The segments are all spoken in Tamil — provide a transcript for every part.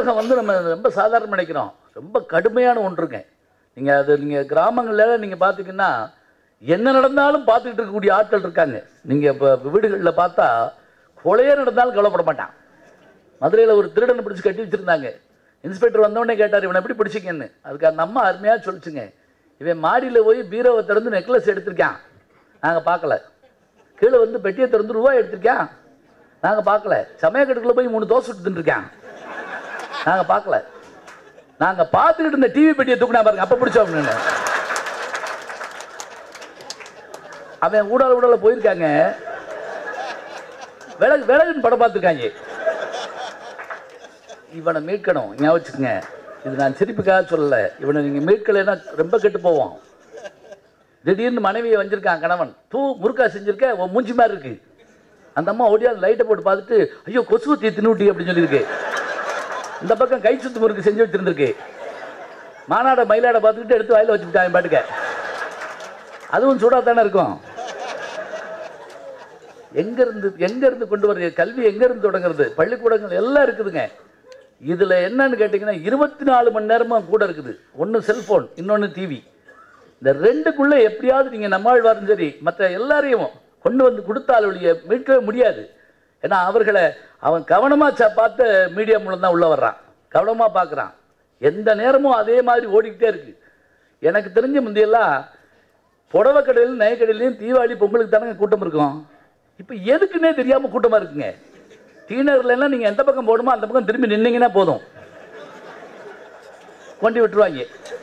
ஊடகம் வந்து நம்ம ரொம்ப சாதாரணம் நினைக்கிறோம் ரொம்ப கடுமையான ஒன்றுங்க நீங்கள் அது நீங்கள் கிராமங்களில் நீங்கள் பார்த்தீங்கன்னா என்ன நடந்தாலும் பார்த்துக்கிட்டு இருக்கக்கூடிய ஆட்கள் இருக்காங்க நீங்கள் இப்போ வீடுகளில் பார்த்தா கொலையே நடந்தாலும் கவலைப்பட மாட்டான் மதுரையில் ஒரு திருடனை பிடிச்சி கட்டி வச்சுருந்தாங்க இன்ஸ்பெக்டர் வந்தோடனே கேட்டார் இவனை எப்படி பிடிச்சிங்கன்னு அதுக்கு அந்த அம்மா அருமையாக சொல்லிச்சுங்க இவன் மாடியில் போய் பீரோவை திறந்து நெக்லஸ் எடுத்திருக்கான் நாங்கள் பார்க்கல கீழே வந்து பெட்டியை திறந்து ரூபாய் எடுத்திருக்கான் நாங்கள் பார்க்கல சமயக்கட்டுக்குள்ளே போய் மூணு தோசை சுட்டு தின்றுருக்கான் நாங்கள் பார்க்கல நாங்கள் பார்த்துக்கிட்டு இருந்த டிவி பெட்டியை தூக்கினா பாருங்க அப்போ பிடிச்சோம் அப்படின்னு அவன் ஊடால ஊடால போயிருக்காங்க விலகு விலகுன்னு படம் பார்த்துருக்காங்க இவனை மீட்கணும் ஞாபகம் வச்சுக்கோங்க இது நான் சிரிப்புக்காக சொல்லலை இவனை நீங்கள் மீட்கலைன்னா ரொம்ப கெட்டு போவோம் திடீர்னு மனைவியை வஞ்சிருக்கான் கணவன் தூ முறுக்கா செஞ்சிருக்க உன் மூஞ்சி மாதிரி இருக்கு அந்த அம்மா ஓடியா லைட்டை போட்டு பார்த்துட்டு ஐயோ கொசுவத்தி தின்னுட்டி அப்படின்னு சொல்லியிருக்கு இந்த பக்கம் கை சுத்து முறுக்கு செஞ்சு வச்சிருந்திருக்கு மானாட மயிலாட பார்த்துக்கிட்டு எடுத்து வாயில வச்சுக்கிட்டான் பாட்டுக்க அதுவும் சூடாக தானே இருக்கும் எங்க இருந்து எங்க இருந்து கொண்டு வர்றது கல்வி எங்க இருந்து தொடங்குறது பள்ளிக்கூடங்கள் எல்லாம் இருக்குதுங்க இதுல என்னன்னு கேட்டீங்கன்னா இருபத்தி நாலு மணி நேரமும் கூட இருக்குது ஒன்று செல்போன் இன்னொன்று டிவி இந்த ரெண்டுக்குள்ள எப்படியாவது நீங்க நம்மாழ்வாரும் சரி மற்ற எல்லாரையும் கொண்டு வந்து கொடுத்தால் ஒழிய மீட்கவே முடியாது ஏன்னா அவர்களை அவன் கவனமா ச- பார்த்த மீடியா மூலம் தான் உள்ள வர்றான் கவனமா பார்க்கறான் எந்த நேரமும் அதே மாதிரி ஓடிக்கிட்டே இருக்கு எனக்கு தெரிஞ்ச முந்தையெல்லாம் புடவை கடையிலும் நகை கடையிலையும் தீபாவளி பொங்கலுக்கு தானங்க கூட்டம் இருக்கும் இப்போ எதுக்குன்னே தெரியாம கூட்டமா இருக்குங்க டீனர்ல எல்லாம் நீங்க எந்த பக்கம் போகணுமோ அந்த பக்கம் திரும்பி நின்னீங்கன்னா போதும் கொண்டு விட்டுருவாங்க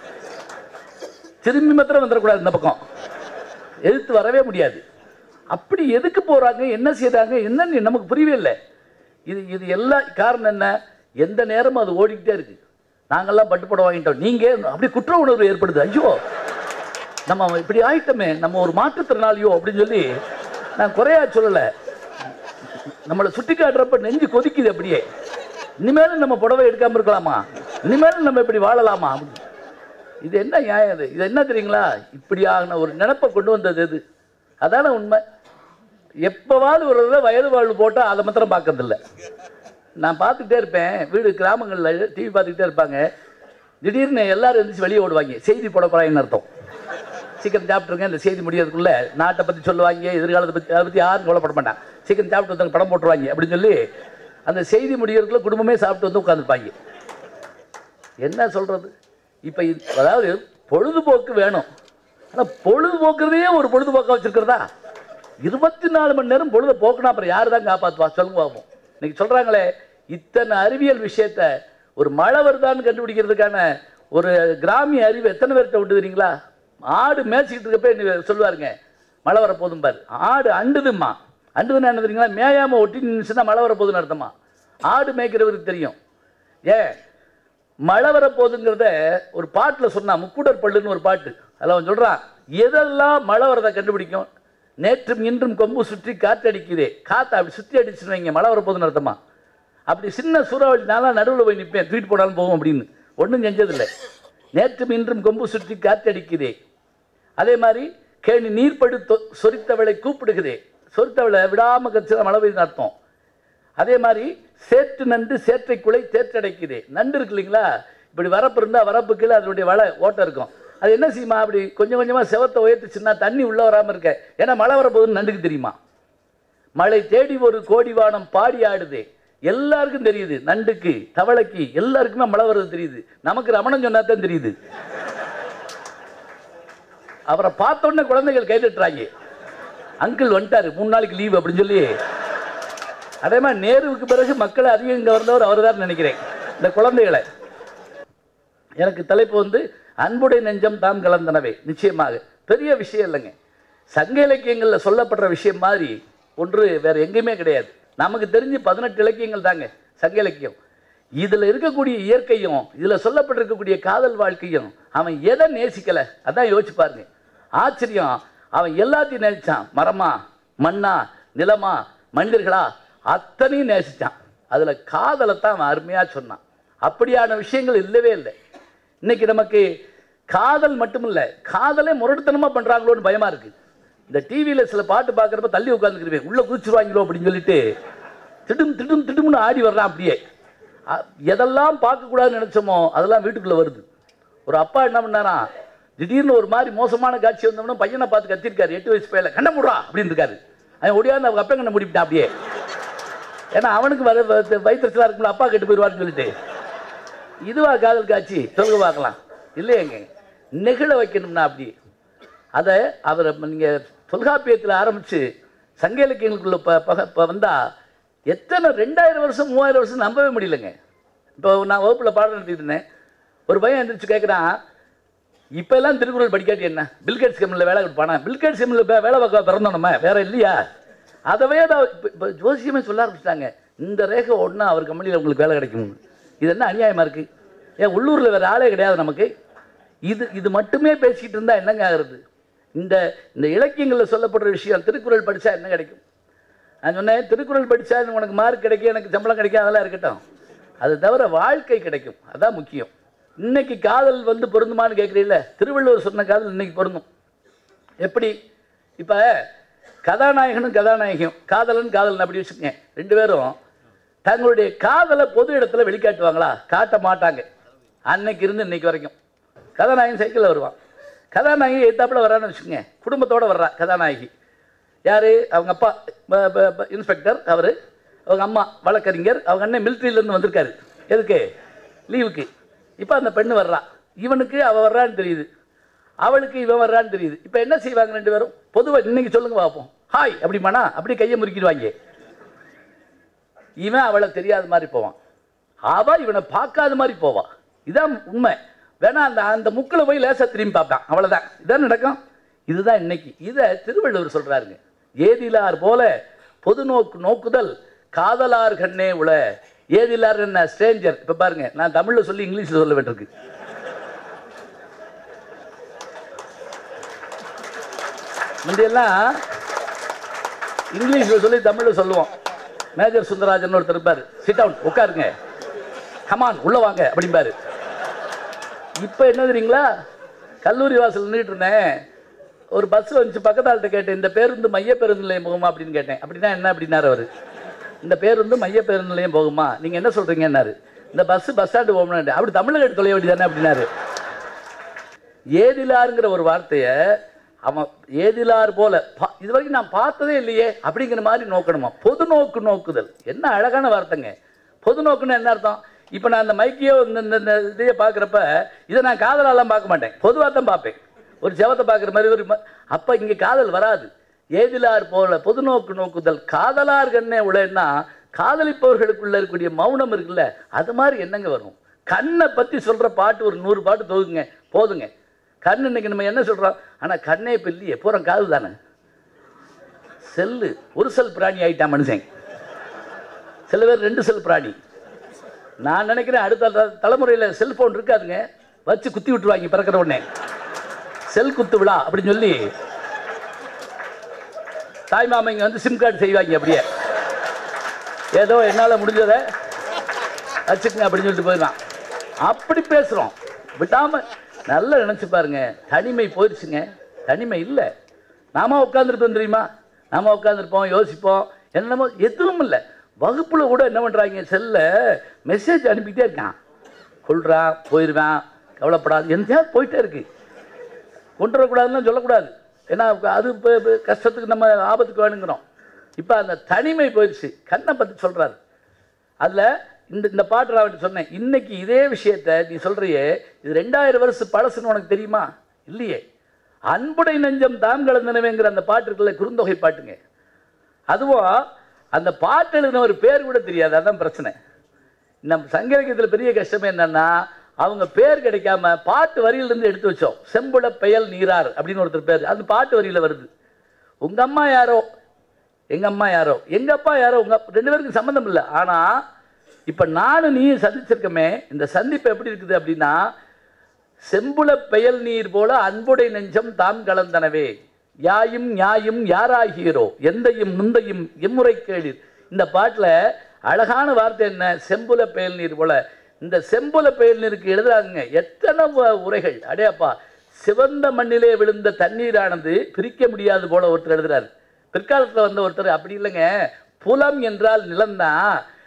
திரும்பி மாத்திரம் வந்துடக்கூடாது இந்த பக்கம் எதிர்த்து வரவே முடியாது அப்படி எதுக்கு போறாங்க என்ன செய்றாங்க என்னன்னு நமக்கு புரியவே இல்லை இது இது எல்லா காரணம் என்ன எந்த நேரமும் அது ஓடிக்கிட்டே இருக்கு நாங்கெல்லாம் பட்டுப்படம் வாங்கிட்டோம் நீங்க அப்படி குற்ற உணர்வு ஏற்படுது ஐயோ நம்ம இப்படி ஆயிட்டோமே நம்ம ஒரு மாற்றுத்திறனாளியோ அப்படின்னு சொல்லி நான் குறையா சொல்லலை நம்மளை சுட்டி காட்டுறப்ப நெஞ்சு கொதிக்குது அப்படியே இனிமேலும் நம்ம புடவை எடுக்காம இருக்கலாமா இனிமேலும் நம்ம இப்படி வாழலாமா இது என்ன நியாயம் இது இது என்ன தெரியுங்களா இப்படியான ஒரு நினப்பை கொண்டு வந்தது எது அதான உண்மை எப்போவாவது ஒரு தடவை வயது வாழ்வு போட்டால் அதை மாத்திரம் பார்க்கறதில்ல நான் பார்த்துக்கிட்டே இருப்பேன் வீடு கிராமங்களில் டிவி பார்த்துக்கிட்டே இருப்பாங்க திடீர்னு எல்லாரும் எழுந்திரிச்சு வெளியே ஓடுவாங்க செய்தி போட போகிறாங்கன்னு அர்த்தம் சீக்கிரம் சாப்பிட்ருங்க இந்த செய்தி முடியறதுக்குள்ள நாட்டை பற்றி சொல்லுவாங்க எதிர்காலத்தை பற்றி அதை பற்றி யாரும் கவலைப்பட மாட்டான் சீக்கிரம் சாப்பிட்டு வந்து படம் போட்டுருவாங்க அப்படின்னு சொல்லி அந்த செய்தி முடியறதுக்குள்ள குடும்பமே சாப்பிட்டு வந்து உட்காந்துருப்பாங்க என்ன சொல்கிறது இப்போ அதாவது பொழுதுபோக்கு வேணும் ஆனால் பொழுதுபோக்குறதே ஒரு பொழுதுபோக்கா வச்சிருக்கிறதா இருபத்தி நாலு மணி நேரம் பொழுது போக்குனா அப்புறம் யார் தான் காப்பாற்றுவா சொல்லுங்க பார்ப்போம் இன்னைக்கு சொல்கிறாங்களே இத்தனை அறிவியல் விஷயத்த ஒரு மழை வருதான்னு கண்டுபிடிக்கிறதுக்கான ஒரு கிராமிய அறிவு எத்தனை பேர்கிட்ட உண்டு தெரியுங்களா ஆடு மேய்ச்சிக்கிட்டு இருக்கப்ப என்ன சொல்லுவாருங்க மழை வரப்போதும் பாரு ஆடு அண்டுதும்மா அண்டுதுன்னா என்ன தெரியுங்களா மேயாம ஒட்டி நின்றுச்சுன்னா மழை வரப்போகுதுன்னு அர்த்தமா ஆடு மேய்க்கிறவருக்கு தெரியும் ஏன் மழை வரப்போகுதுங்கிறத ஒரு பாட்டில் சொன்னா முக்குடர் பள்ளுன்னு ஒரு பாட்டு அதில் அவன் சொல்கிறான் எதெல்லாம் மழை வரதை கண்டுபிடிக்கும் நேற்றும் இன்றும் கொம்பு சுற்றி காற்றடிக்குதே காற்று அப்படி சுற்றி அடிச்சுன்னு வைங்க மழை வரப்போகுதுன்னு அர்த்தமா அப்படி சின்ன சூறாவளி நாளாக நடுவில் போய் நிற்பேன் தூக்கிட்டு போனாலும் போகும் அப்படின்னு ஒன்றும் செஞ்சதில்லை நேற்றும் இன்றும் கொம்பு சுற்றி காற்றடிக்குதே அதே மாதிரி கேணி நீர்ப்படு தொ- சொரித்தவளை கூப்பிடுகிறே சொரித்தவளை விடாமல் கட்சியில் மழை பெய்யுதுன்னு அர்த்தம் அதே மாதிரி சேற்று நண்டு சேற்றை குலை தேற்றடைக்குதே நண்டு இருக்கு இல்லைங்களா இப்படி வரப்பு இருந்தால் வரப்பு கீழே அதனுடைய வலை ஓட்டம் இருக்கும் அது என்ன செய்யுமா அப்படி கொஞ்சம் கொஞ்சமாக செவத்தை உயர்த்துச்சுன்னா தண்ணி உள்ளே வராமல் இருக்க ஏன்னா மழை வரப்போகுதுன்னு நண்டுக்கு தெரியுமா மழை தேடி ஒரு கோடி வானம் பாடி ஆடுதே எல்லாருக்கும் தெரியுது நண்டுக்கு தவளைக்கு எல்லாருக்குமே மழை வருது தெரியுது நமக்கு ரமணன் சொன்னா தான் தெரியுது அவரை பார்த்த உடனே குழந்தைகள் கை தட்டுறாங்க அங்கிள் வந்துட்டாரு மூணு நாளைக்கு லீவ் அப்படின்னு சொல்லி அதே மாதிரி நேருவுக்கு பிறகு மக்கள் அதிகம் இங்கே வந்தவர் அவர் தான் நினைக்கிறேன் இந்த குழந்தைகளை எனக்கு தலைப்பு வந்து அன்புடை நெஞ்சம் தாம் கலந்தனவே நிச்சயமாக பெரிய விஷயம் இல்லைங்க சங்க இலக்கியங்களில் சொல்லப்படுற விஷயம் மாதிரி ஒன்று வேற எங்கேயுமே கிடையாது நமக்கு தெரிஞ்சு பதினெட்டு இலக்கியங்கள் தாங்க சங்க இலக்கியம் இதில் இருக்கக்கூடிய இயற்கையும் இதில் சொல்லப்பட்டிருக்கக்கூடிய காதல் வாழ்க்கையும் அவன் எதை நேசிக்கலை அதான் யோசிச்சு பாருங்க ஆச்சரியம் அவன் எல்லாத்தையும் நேசிச்சான் மரமா மண்ணா நிலமா மனிதர்களா அத்தனையும் நேசிச்சான் அதில் காதலை தான் அவன் அருமையாக சொன்னான் அப்படியான விஷயங்கள் இல்லவே இல்லை இன்னைக்கு நமக்கு காதல் மட்டும் இல்லை காதலே முரட்டுத்தனமாக பண்ணுறாங்களோன்னு பயமா இருக்கு இந்த டிவியில் சில பாட்டு பார்க்குறப்ப தள்ளி உட்காந்துக்கிறேன் உள்ளே குதிச்சிருவாங்களோ அப்படின்னு சொல்லிட்டு திடும் திடும் திடும்னு ஆடி வர்றான் அப்படியே அ- எதெல்லாம் பார்க்கக்கூடாதுன்னு நினச்சோமோ அதெல்லாம் வீட்டுக்குள்ளே வருது ஒரு அப்பா என்ன பண்ணாராம் திடீர்னு ஒரு மாதிரி மோசமான காட்சி வந்தோம்னா பையனை பார்த்து கத்திருக்காரு எட்டு வயசு பையல கண்ண முடுறா அப்படின்னு இருக்காரு அவன் ஒடியாந்து அவங்க அப்பா கண்ணை முடிப்பிட்டான் அப்படியே ஏன்னா அவனுக்கு வர வயிற்றுச்சலாக இருக்கும்ல அப்பா கெட்டு போயிடுவார்னு சொல்லிட்டு இதுவா காதல் காட்சி சொல்லுங்க பார்க்கலாம் இல்லையேங்க நெகிழ வைக்கணும்னா அப்படி அதை அவரை நீங்கள் தொல்காப்பியத்தில் ஆரம்பித்து சங்க இலக்கியங்களுக்குள்ள ப பக இப்போ வந்தால் எத்தனை ரெண்டாயிரம் வருஷம் மூவாயிரம் வருஷம் நம்பவே முடியலங்க இப்போ நான் வகுப்பில் பாடம் நடத்திட்டு இருந்தேன் ஒரு பையன் எந்திரிச்சு கேட்குறான் இப்போ எல்லாம் திருக்குறள் படிக்காட்டி என்ன பில்கேட்ஸ் கம்பெனியில் வேலை கொடுப்பானா பில்கேட்ஸ் கம்பெனியில் வேலை பார்க்க பிறந்தோம் நம்ம வேற இல்லையா அதவே தான் இப்போ இப்போ ஜோசியமே சொல்ல ஆரம்பிச்சிட்டாங்க இந்த ரேகை ஓடினா அவர் கம்பெனியில் உங்களுக்கு வேலை கிடைக்கும் இது என்ன அநியாயமாக இருக்குது ஏன் உள்ளூரில் வேறு ஆளே கிடையாது நமக்கு இது இது மட்டுமே பேசிக்கிட்டு இருந்தால் என்னங்க ஆகுறது இந்த இந்த இலக்கியங்களில் சொல்லப்படுற விஷயம் திருக்குறள் படித்தா என்ன கிடைக்கும் நான் சொன்னேன் திருக்குறள் படித்தா உனக்கு மார்க் கிடைக்கும் எனக்கு சம்பளம் கிடைக்கும் அதெல்லாம் இருக்கட்டும் அது தவிர வாழ்க்கை கிடைக்கும் அதான் முக்கியம் இன்னைக்கு காதல் வந்து பொருந்துமான்னு கேட்குறீல்ல திருவள்ளுவர் சொன்ன காதல் இன்னைக்கு பொருந்தும் எப்படி இப்போ கதாநாயகனும் கதாநாயகியும் காதலன் காதலன் அப்படி வச்சுக்கோங்க ரெண்டு பேரும் தங்களுடைய காதலை பொது இடத்துல வெளிக்காட்டுவாங்களா காட்ட மாட்டாங்க அன்னைக்கு இருந்து இன்னைக்கு வரைக்கும் கதாநாயகன் சைக்கிளில் வருவான் கதாநாயகி எத்தாப்புல வரான்னு வச்சுக்கோங்க குடும்பத்தோட வர்றா கதாநாயகி யார் அவங்க அப்பா ப- ப- ப- இன்ஸ்பெக்டர் அவர் அவங்க அம்மா வழக்கறிஞர் அவங்க அண்ணன் மிலிட்ரியிலேருந்து வந்திருக்காரு எதுக்கு லீவுக்கு இப்போ அந்த பெண்ணு வர்றா இவனுக்கு அவள் வர்றான்னு தெரியுது அவளுக்கு இவன் வர்றான்னு தெரியுது இப்போ என்ன செய்வாங்க ரெண்டு பேரும் பொதுவாக இன்னைக்கு சொல்லுங்க பார்ப்போம் ஹாய் அப்படிமாண்ணா அப்படி கையை முறுக்கிடுவாங்க இவன் அவளை தெரியாத மாதிரி போவான் அவ இவனை பார்க்காத மாதிரி போவான் இதான் உண்மை வேணா அந்த அந்த முக்கில் போய் லேசா திரும்பி பார்ப்பான் அவ்வளோதான் இதான் நடக்கும் இதுதான் இன்னைக்கு இதை திருவள்ளுவர் சொல்றாருங்க ஏதிலார் போல பொது நோக்கு நோக்குதல் காதலார் கண்ணே உள ஏதிலார் என்ன ஸ்ட்ரேஞ்சர் இப்போ பாருங்க நான் தமிழில் சொல்லி இங்கிலீஷில் சொல்ல வேண்டியிருக்கு முந்தையெல்லாம் இங்கிலீஷில் சொல்லி தமிழில் சொல்லுவோம் மேஜர் சுந்தரராஜன் ஒருத்தர் இருப்பார் சிட் டவுன் உட்காருங்க கமான் உள்ள வாங்க அப்படிம்பாரு இப்போ என்ன தெரியுங்களா கல்லூரி வாசல் நின்றுட்டு இருந்தேன் ஒரு பஸ் வந்துச்சு பக்கத்தாள்கிட்ட கேட்டேன் இந்த பேருந்து மைய பேருந்து நிலையம் போகுமா அப்படின்னு கேட்டேன் அப்படின்னா என்ன அப்படின்னாரு அவர் இந்த பேருந்து மைய பேருந்து நிலையம் போகுமா நீங்கள் என்ன சொல்கிறீங்கன்னாரு இந்த பஸ் பஸ் ஸ்டாண்டு போகணும்னு அப்படி தமிழில் எடுத்து தொலைய வேண்டியதானே அப்படின்னாரு ஏதிலாருங்கிற ஒரு வார்த்தையை அவன் ஏதிலார் போல பா- இது வரைக்கும் நான் பார்த்ததே இல்லையே அப்படிங்கிற மாதிரி நோக்கணுமா பொது நோக்கு நோக்குதல் என்ன அழகான வார்த்தைங்க பொது நோக்குன்னு என்ன அர்த்தம் இப்போ நான் அந்த மைக்கையோ இந்த இந்த- இந்த இதையே பார்க்குறப்ப இதை நான் காதலாலாம் பார்க்க மாட்டேன் பொதுவாக தான் பார்ப்பேன் ஒரு செவத்தை பார்க்குற மாதிரி ஒரு ம- அப்போ இங்கே காதல் வராது ஏதிலார் போல பொது நோக்கு நோக்குதல் காதலார் கண்ணே உலன்னா காதலிப்பவர்களுக்குள்ள இருக்கக்கூடிய மௌனம் இருக்குல்ல அது மாதிரி என்னங்க வரும் கண்ணை பற்றி சொல்கிற பாட்டு ஒரு நூறு பாட்டு தொகுங்க போதுங்க கண் இன்னைக்கு நம்ம என்ன சொல்கிறோம் ஆனால் கண்ணே இப்போ இல்லையே பூரா காது தானே செல்லு ஒரு செல் பிராணி ஆயிட்டான் மனுஷன் சில பேர் ரெண்டு செல் பிராணி நான் நினைக்கிறேன் அடுத்த த- தலைமுறையில் செல்போன் இருக்காதுங்க வச்சு குத்தி விட்டுருவாங்க பிறக்கிற உடனே செல் குத்து விழா அப்படின்னு சொல்லி தாய் மாமைங்க வந்து சிம் கார்டு செய்வாங்க அப்படியே ஏதோ என்னால் முடிஞ்சதை வச்சுக்கங்க அப்படின்னு சொல்லிட்டு போயிடலாம் அப்படி பேசுகிறோம் விடாம நல்லா நினச்சி பாருங்க தனிமை போயிடுச்சுங்க தனிமை இல்லை நாம உட்காந்துருப்போம் தெரியுமா நாம உட்காந்துருப்போம் யோசிப்போம் என்னமோ எதுவும் இல்லை வகுப்புல கூட என்ன பண்ணுறாங்க செல்ல மெசேஜ் அனுப்பிக்கிட்டே இருக்கான் கொள்றான் போயிடுவான் கவலைப்படாது எந்தையாவது போயிட்டே இருக்கு கொண்டு வரக்கூடாதுன்னு சொல்லக்கூடாது ஏன்னா அது இப்போ இப்போ கஷ்டத்துக்கு நம்ம ஆபத்துக்கு வேணுங்கிறோம் இப்போ அந்த தனிமை போயிடுச்சு கண்ணை பற்றி சொல்கிறாரு அதில் இந்த இந்த பாட்டு நான் அவன்கிட்ட சொன்னேன் இன்னைக்கு இதே விஷயத்த நீ சொல்றியே இது ரெண்டாயிரம் வருஷம் பழசுன்னு உனக்கு தெரியுமா இல்லையே அன்புடை நெஞ்சம் தாம் கலந்தனவேங்கிற அந்த பாட்டு இருக்குல்ல குறுந்தொகை பாட்டுங்க அதுவும் அந்த பாட்டு எழுதின ஒரு பேர் கூட தெரியாது அதான் பிரச்சனை நம்ம சங்க இலக்கியத்தில் பெரிய கஷ்டமே என்னன்னா அவங்க பேர் கிடைக்காம பாட்டு வரியிலிருந்து எடுத்து வச்சோம் செம்புட பெயல் நீரார் அப்படின்னு ஒருத்தர் பேர் அந்த பாட்டு வரியில வருது உங்க அம்மா யாரோ எங்க அம்மா யாரோ எங்க அப்பா யாரோ உங்க அப்பா- ரெண்டு பேருக்கும் சம்மந்தம் இல்லை ஆனா இப்ப நானும் நீயும் சந்திச்சிருக்கமே இந்த சந்திப்பு எப்படி இருக்குது அப்படின்னா செம்புல பெயல் நீர் போல அன்புடை நெஞ்சம் தாம் கலந்தனவே யாயும் நியாயும் யாராகிறோ எந்தையும் நுந்தையும் எம்முறை கேளீர் இந்த பாட்டுல அழகான வார்த்தை என்ன செம்புல பெயல் நீர் போல இந்த செம்புல பெயல் நீருக்கு எழுதுறாங்க எத்தனை வ- உரைகள் அடையாப்பா சிவந்த மண்ணிலே விழுந்த தண்ணீரானது பிரிக்க முடியாது போல ஒருத்தர் எழுதுறாரு பிற்காலத்தில் வந்த ஒருத்தர் அப்படி இல்லைங்க புலம் என்றால் நிலம்தான்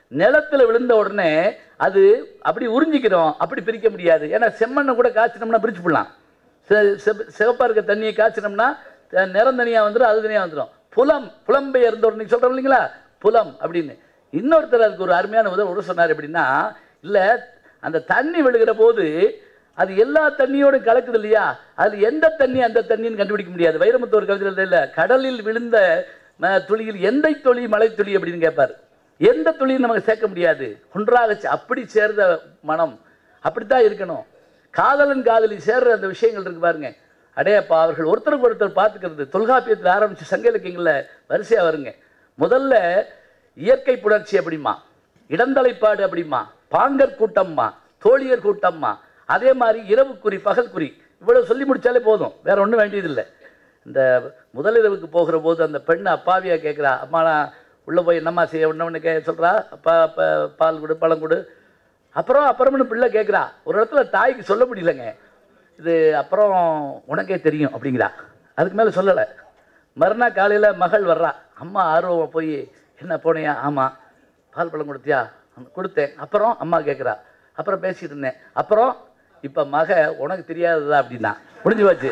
நிலத்துல விழுந்த உடனே அது அப்படி உறிஞ்சிக்கிறோம் அப்படி பிரிக்க முடியாது ஏன்னா செம்மண்ணை கூட காய்ச்சினோம்னா பிரிச்சு போடலாம் செ- செவ- சிவப்பா இருக்க தண்ணியை காய்ச்சினோம்னா த- நிறம் தனியா வந்துடும் அது தனியா வந்துடும் புலம் புலம்பெயர்ந்தோர் நீங்க சொல்றோம் இல்லைங்களா புலம் அப்படின்னு இன்னொருத்தர் அதுக்கு ஒரு அருமையான உதவி ஒரு சொன்னார் எப்படின்னா இல்ல அந்த தண்ணி விழுகிற போது அது எல்லா தண்ணியோட கலக்குது இல்லையா அது எந்த தண்ணி அந்த தண்ணின்னு கண்டுபிடிக்க முடியாது வைரமுத்து கவிதையில் இல்ல கடலில் விழுந்த ம- துளியில் எந்த துளி மலை துளி அப்படின்னு கேட்பார் எந்த துளியும் நமக்கு சேர்க்க முடியாது ஒன்றாக சே- அப்படி சேர்ந்த மனம் அப்படித்தான் இருக்கணும் காதலன் காதலி சேர்ற அந்த விஷயங்கள் இருக்கு பாருங்க அடையப்பா அவர்கள் ஒருத்தருக்கு ஒருத்தர் பார்த்துக்கிறது தொல்காப்பியத்தில் ஆரம்பிச்சு சங்க இலக்கியங்களில் வரிசையா வருங்க முதல்ல இயற்கை புணர்ச்சி அப்படிமா இடந்தலைப்பாடு அப்படிமா பாங்கர் கூட்டம்மா தோழியர் கூட்டம்மா அதே மாதிரி இரவு குறி பகல் குறி இவ்வளவு சொல்லி முடிச்சாலே போதும் வேற ஒன்றும் வேண்டியதில்லை இந்த முதலிரவுக்கு போகிற போது அந்த பெண் அப்பாவியா கேட்குறா அம்மாடா உள்ளே போய் என்னம்மா செய்ய ஒன்று கே சொல்கிறா அப்பா அப்பா பால் கொடு பழம் கொடு அப்புறம் அப்புறம்னு பிள்ளை கேட்குறா ஒரு இடத்துல தாய்க்கு சொல்ல முடியலங்க இது அப்புறம் உனக்கே தெரியும் அப்படிங்கிறா அதுக்கு மேலே சொல்லலை மறுநாள் காலையில் மகள் வர்றா அம்மா ஆர்வமாக போய் என்ன போனியா ஆமாம் பால் பழம் கொடுத்தியா கொடுத்தேன் அப்புறம் அம்மா கேட்குறா அப்புறம் பேசிட்டு இருந்தேன் அப்புறம் இப்போ மக உனக்கு தெரியாததா அப்படின்னா முடிஞ்சு போச்சு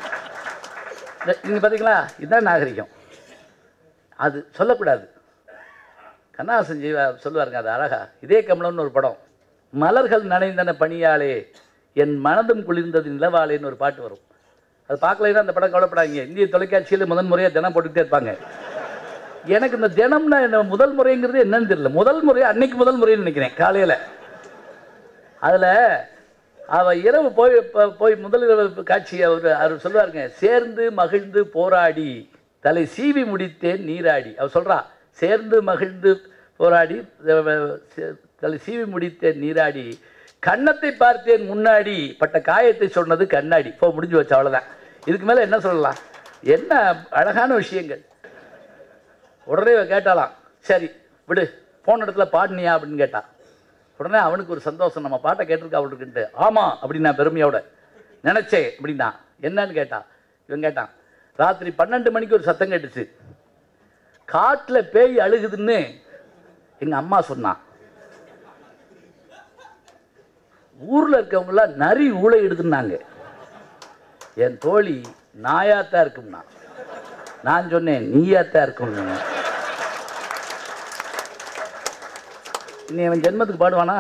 நீங்கள் பார்த்தீங்களா இதுதான் நாகரிகம் அது சொல்லக்கூடாது கண்ணாசன் ஜீவா சொல்லுவாருங்க அது அழகா இதே கமலம்னு ஒரு படம் மலர்கள் நனைந்தன பணியாளே என் மனதும் குளிர்ந்தது நிலவாளேன்னு ஒரு பாட்டு வரும் அது பார்க்கலைன்னா அந்த படம் கவலைப்படாதீங்க இந்திய தொலைக்காட்சியில் முதன் முறையாக தினம் போட்டுக்கிட்டே இருப்பாங்க எனக்கு இந்த தினம்னா என்ன முதல் முறைங்கிறது என்னன்னு தெரியல முதல் முறை அன்னைக்கு முதல் முறைன்னு நினைக்கிறேன் காலையில் அதில் அவ இரவு போய் ப- போய் முதல் இரவு காட்சி அவர் அவர் சொல்லுவாருங்க சேர்ந்து மகிழ்ந்து போராடி தலை சீவி முடித்தேன் நீராடி அவர் சொல்றா சேர்ந்து மகிழ்ந்து போராடி அஹ், அஹ், சே- தலை சீவி முடித்தேன் நீராடி கன்னத்தை பார்த்தேன் முன்னாடி பட்ட காயத்தை சொன்னது கண்ணாடி போ முடிஞ்சு வச்சு அவ்வளோதான் இதுக்கு மேலே என்ன சொல்லலாம் என்ன அழகான விஷயங்கள் உடனே இவ கேட்டாலாம் சரி விடு போன இடத்துல பாடினியா அப்படின்னு கேட்டா உடனே அவனுக்கு ஒரு சந்தோஷம் நம்ம பாட்டை கேட்டிருக்கா அவளுக்குன்ட்டு ஆமா அப்படின்னா பெருமையோட நினைச்சேன் அப்படின்னா என்னன்னு கேட்டா இவன் கேட்டான் ராத்திரி பன்னெண்டு மணிக்கு ஒரு சத்தம் கேட்டுச்சு காட்டில் பேய் அழுகுதுன்னு எங்க அம்மா சொன்னான் ஊர்ல இருக்கவங்களாம் நரி ஊழ எடுத்துனாங்க என் தோழி நாயாத்தான் இருக்கும்னா நான் சொன்னேன் நீயாத்தான் இருக்கும்னு இனி அவன் ஜென்மத்துக்கு பாடுவானா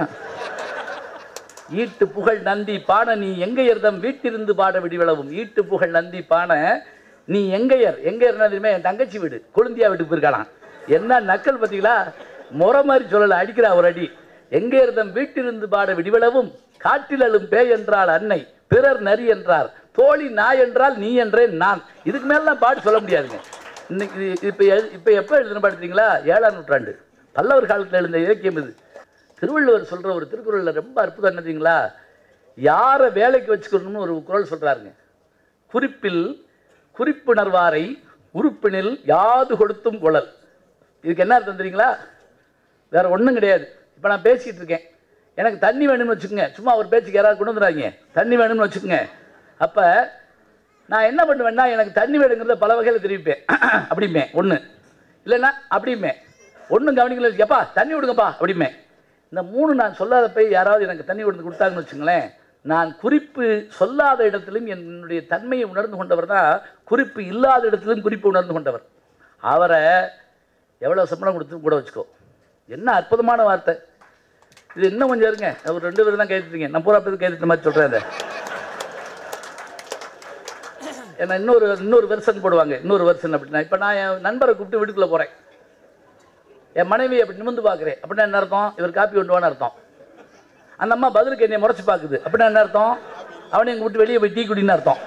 ஈட்டு புகழ் நந்தி பாட நீ எங்கையர்தம் வீட்டிருந்து பாட விடிவிளவும் ஈட்டு புகழ் நந்தி பாட நீ எங்கையர் எங்கையர்னா தெரியுமா என் தங்கச்சி வீடு கொழுந்தியா வீட்டுக்கு போயிருக்காளாம் என்ன நக்கல் பார்த்தீங்களா முறை மாதிரி சொல்லலை அடிக்கிறா ஒரு அடி எங்கையர்தம் வீட்டிருந்து பாட விடிவிளவும் காட்டில் அழும் பேய் என்றால் அன்னை பிறர் நரி என்றார் தோழி நாய் என்றால் நீ என்றேன் நான் இதுக்கு மேலாம் பாட்டு சொல்ல முடியாதுங்க இன்னைக்கு இது- இப்போ எழு- இப்போ எப்போ எழுதுன பாடுறீங்களா ஏழாம் நூற்றாண்டு பல்லவர் காலத்தில் எழுந்த இலக்கியம் இது திருவள்ளுவர் சொல்ற ஒரு திருக்குறளில் ரொம்ப அற்புதம் என்னதுங்களா யாரை வேலைக்கு வச்சுக்கணும்னு ஒரு குறள் சொல்றாருங்க குறிப்பில் குறிப்புணர்வாரை உறுப்பினில் யாது கொடுத்தும் குழல் இதுக்கு என்ன அர்த்தம் தெரியுங்களா வேற ஒன்றும் கிடையாது இப்போ நான் பேசிட்டு இருக்கேன் எனக்கு தண்ணி வேணும்னு வச்சுக்கோங்க சும்மா ஒரு பேச்சுக்கு யாராவது கொண்டு வந்துடாதீங்க தண்ணி வேணும்னு வச்சுக்கோங்க அப்போ நான் என்ன பண்ணுவேன்னா எனக்கு தண்ணி வேணுங்கிறத பல வகையில் தெரிவிப்பேன் அப்படிமே ஒன்று இல்லைன்னா அப்படிமே ஒன்றும் கவனிக்கல எப்பா தண்ணி விடுங்கப்பா அப்படிமே இந்த மூணு நான் சொல்லாத போய் யாராவது எனக்கு தண்ணி கொடுத்து கொடுத்தாங்கன்னு வச்சுங்களேன் நான் குறிப்பு சொல்லாத இடத்திலும் என்னுடைய தன்மையை உணர்ந்து கொண்டவர் தான் குறிப்பு இல்லாத இடத்திலும் குறிப்பு உணர்ந்து கொண்டவர் அவரை எவ்வளோ சம்பளம் கொடுத்து கூட வச்சுக்கோ என்ன அற்புதமான வார்த்தை இது இன்னும் கொஞ்சம் இருங்க ஒரு ரெண்டு பேரும் தான் கைத்துட்டீங்க நான் பூரா பேர் கைத்துட்ட மாதிரி சொல்கிறேன் அதை ஏன்னா இன்னொரு இன்னொரு வெர்சன் போடுவாங்க இன்னொரு வெர்சன் அப்படின்னா இப்போ நான் என் நண்பரை கூப்பிட்டு வீட்டுக்குள்ளே போகிறேன் என் மனைவி அப்படி நிமிந்து பார்க்குறேன் அப்படின்னா என்ன அர்த்தம் இவர் காப்பி கொண்டு வான்னு அர்த்தம் அந்த அம்மா பதிலுக்கு என்னை முறைச்சு பார்க்குது அப்படின்னா என்ன அர்த்தம் அவனை எங்கள் விட்டு வெளியே போய் டீ குடின்னு அர்த்தம்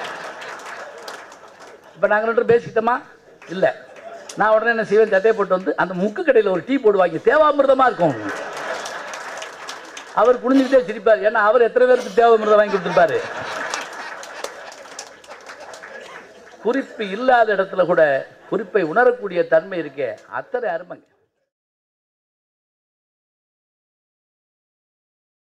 இப்போ நாங்கள் ரெண்டு பேரும் பேசிக்கிட்டோமா இல்லை நான் உடனே என்ன செய்வேன் சட்டையை போட்டு வந்து அந்த முக்கு கடையில் ஒரு டீ போடுவாங்க தேவாமிர்தமாக இருக்கும் அவர் குனிஞ்சுக்கிட்டே சிரிப்பார் ஏன்னா அவர் எத்தனை பேருக்கு தேவாமிர்தம் வாங்கி கொடுத்துருப்பாரு குறிப்பு இல்லாத இடத்துல கூட குறிப்பை உணரக்கூடிய தன்மை இருக்கே அத்தனை அருமைங்க